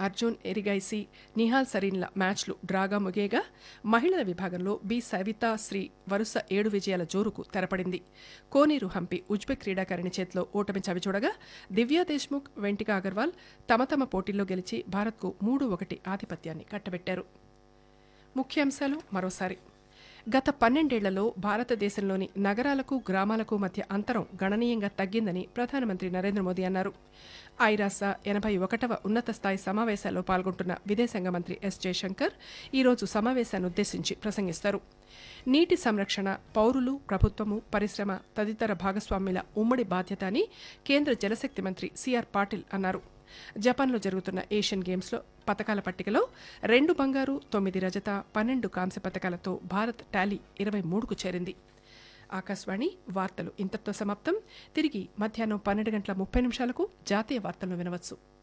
అర్జున్ ఎరిగైసి నిహాల్ సరీన్ల మ్యాచ్లు డ్రాగా ముగియగా మహిళల విభాగంలో బి సవితా శ్రీ వరుస ఏడు విజయాల జోరుకు తెరపడింది కోనేరు హంపి ఉజ్బెక్ క్రీడాకారిణి చేతిలో ఓటమి చవిచూడగా దివ్యా దేశ్ముఖ్ వెంటికా అగర్వాల్ తమ తమ పోటీల్లో గెలిచి భారత్కు మూడు ఒకటి ఆధిపత్యాన్ని కట్టబెట్టారు ముఖ్యాంశాలు మరోసారి గత పన్నెండేళ్లలో భారతదేశంలోని నగరాలకు గ్రామాలకు మధ్య అంతరం గణనీయంగా తగ్గిందని ప్రధానమంత్రి నరేంద్ర మోదీ అన్నారు ఐరాస ఎనభై ఒకటవ ఉన్నత స్థాయి సమావేశాల్లో పాల్గొంటున్న విదేశాంగ మంత్రి ఎస్ జయశంకర్ ఈరోజు సమావేశాన్ని ఉద్దేశించి ప్రసంగిస్తారు నీటి సంరక్షణ పౌరులు ప్రభుత్వము పరిశ్రమ తదితర భాగస్వామ్యుల ఉమ్మడి బాధ్యత అని కేంద్ర జలశక్తి మంత్రి సిఆర్ పాటిల్ అన్నారు జపాన్లో జరుగుతున్న ఏషియన్ గేమ్స్లో పతకాల పట్టికలో రెండు బంగారు తొమ్మిది రజత పన్నెండు కాంస్య పతకాలతో భారత్ టాలీ ఇరవై మూడుకు చేరింది ఆకాశవాణి వార్తలు ఇంతటితో సమాప్తం తిరిగి మధ్యాహ్నం పన్నెండు గంటల ముప్పై నిమిషాలకు జాతీయ వార్తలను వినవచ్చు